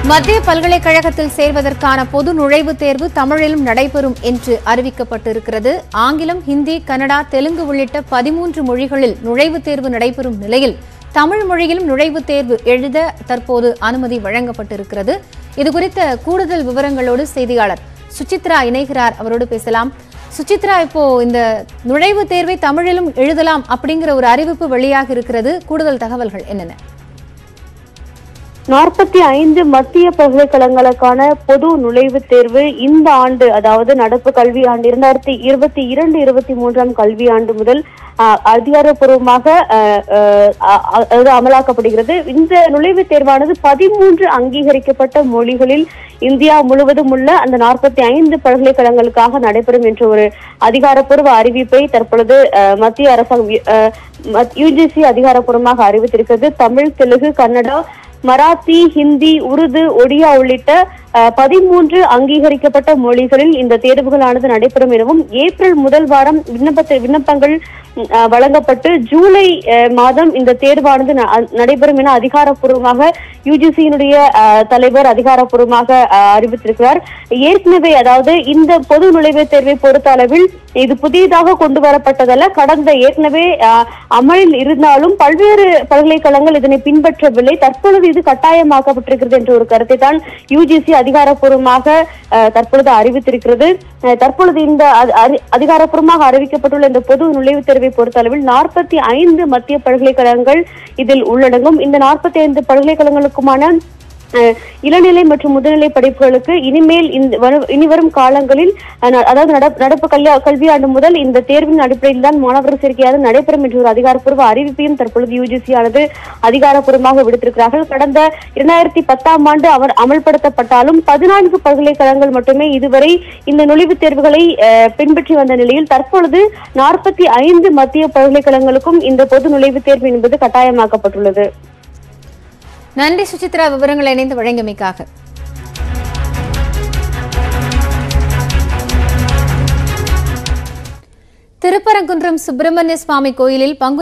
மத்திய பல்கலைக்கழகத்தில் சேர்வதற்கான பொது நுழைவுத் தேர்வு தமிழிலும் நடைபெறும் என்று அறிவிக்கப்பட்டிருக்கிறது ஆங்கிலம் ஹிந்தி கன்னடா தெலுங்கு உள்ளிட்ட பதிமூன்று மொழிகளில் நுழைவுத் தேர்வு நடைபெறும் நிலையில் தமிழ் மொழியிலும் நுழைவுத் தேர்வு எழுத தற்போது அனுமதி வழங்கப்பட்டிருக்கிறது இதுகுறித்த கூடுதல் விவரங்களோடு செய்தியாளர் சுசித்ரா இணைகிறார் அவரோடு பேசலாம் சுசித்ரா இப்போ இந்த நுழைவுத் தேர்வை தமிழிலும் எழுதலாம் அப்படிங்கிற ஒரு அறிவிப்பு வெளியாக இருக்கிறது கூடுதல் தகவல்கள் என்னென்ன நாற்பத்தி ஐந்து மத்திய பல்கலைக்கழகங்களுக்கான பொது நுழைவுத் தேர்வு இந்த ஆண்டு அதாவது நடப்பு கல்வி ஆண்டு இரண்டாயிரத்தி இருபத்தி இரண்டு இருபத்தி மூன்றாம் கல்வி ஆண்டு முதல் ஆஹ், அதிகாரப்பூர்வமாக ஆஹ், ஆஹ், அ- அதாவது அமலாக்கப்படுகிறது இந்த நுழைவுத் தேர்வானது பதிமூன்று அங்கீகரிக்கப்பட்ட மொழிகளில் இந்தியா முழுவதும் உள்ள அந்த நாற்பத்தி ஐந்து பல்கலைக்கழகங்களுக்காக நடைபெறும் என்ற ஒரு அதிகாரப்பூர்வ அறிவிப்பை தற்பொழுது ஆஹ், மத்திய அரசாங்கம் யுஜிசி அதிகாரப்பூர்வமாக அறிவித்திருக்கிறது தமிழ் தெலுங்கு கன்னடா மராத்தி ஹிந்தி உருது ஒடியா உள்ளிட்ட அஹ், பதிமூன்று அங்கீகரிக்கப்பட்ட மொழிகளில் இந்த தேர்வுகளானது நடைபெறும் எனவும் ஏப்ரல் முதல் வாரம் விண்ணப்பத்தை விண்ணப்பங்கள் ம், அஹ், வழங்கப்பட்டு ஜூலை அஹ், மாதம் இந்த தேர்வானது ந- அ- நடைபெறும் என அதிகாரப்பூர்வமாக யுஜிசியினுடைய தலைவர் அதிகாரப்பூர்வமாக அஹ், அறிவித்திருக்கிறார் ஏற்கனவே அதாவது இந்த பொது நுழைவுத் தேர்வை பொறுத்த அளவில் இது புதியதாக கொண்டு வரப்பட்டதல்ல கடந்த ஏற்கனவே அஹ், அமலில் இருந்தாலும் பல்வேறு பல்கலைக்கழகங்கள் இதனை பின்பற்றவில்லை தற்பொழுது இது கட்டாயமாக்கப்பட்டிருக்கிறது என்ற ஒரு கருத்தை தான் யுஜிசி அதிகாரப்பூர்வமாக அஹ், தற்பொழுது அறிவித்திருக்கிறது அஹ், தற்பொழுது இந்த அதி- அதி- அதிகாரப்பூர்வமாக அறிவிக்கப்பட்டுள்ள இந்த பொது நுழைவுத் தேர்வை பொறுத்தளவில் நாற்பத்தி ஐந்து மத்திய பல்கலைக்கழகங்கள் இதில் உள்ளடங்கும் இந்த நாற்பத்தி ஐந்து பல்கலைக்கழகங்களுக்குமான அஹ், இளநிலை மற்றும் முதுநிலை படிப்புகளுக்கு இனிமேல் இந்த வரு- இனிவரும் காலங்களில் அஹ், ந- அதாவது நடப்- நடப்பு கல்வி கல்வியாண்டு முதல் இந்த தேர்வின் அடிப்படையில் தான் மாணவர் சேர்க்கையாக நடைபெறும் என்ற ஒரு அதிகாரப்பூர்வ அறிவிப்பையும் தற்பொழுது யுஜிசி ஆனது அதிகாரப்பூர்வமாக விடுத்திருக்கிறார்கள் கடந்த இரண்டாயிரத்தி பத்தாம் ஆண்டு அவர் அமல்படுத்தப்பட்டாலும் பதினான்கு பல்கலைக்கழகங்கள் மட்டுமே இதுவரை இந்த நுழைவுத் தேர்வுகளை அஹ், பின்பற்றி வந்த நிலையில் தற்பொழுது நாற்பத்தி ஐந்து மத்திய பல்கலைக்கழகங்களுக்கும் இந்த பொது நுழைவுத் தேர்வு என்பது கட்டாயமாக்கப்பட்டுள்ளது நன்றி சுசித்ரா விவரங்களை இணைந்து வழங்கியமைக்காக திருப்பரங்குன்றம் சுப்பிரமணிய சுவாமி கோயிலில் பங்கு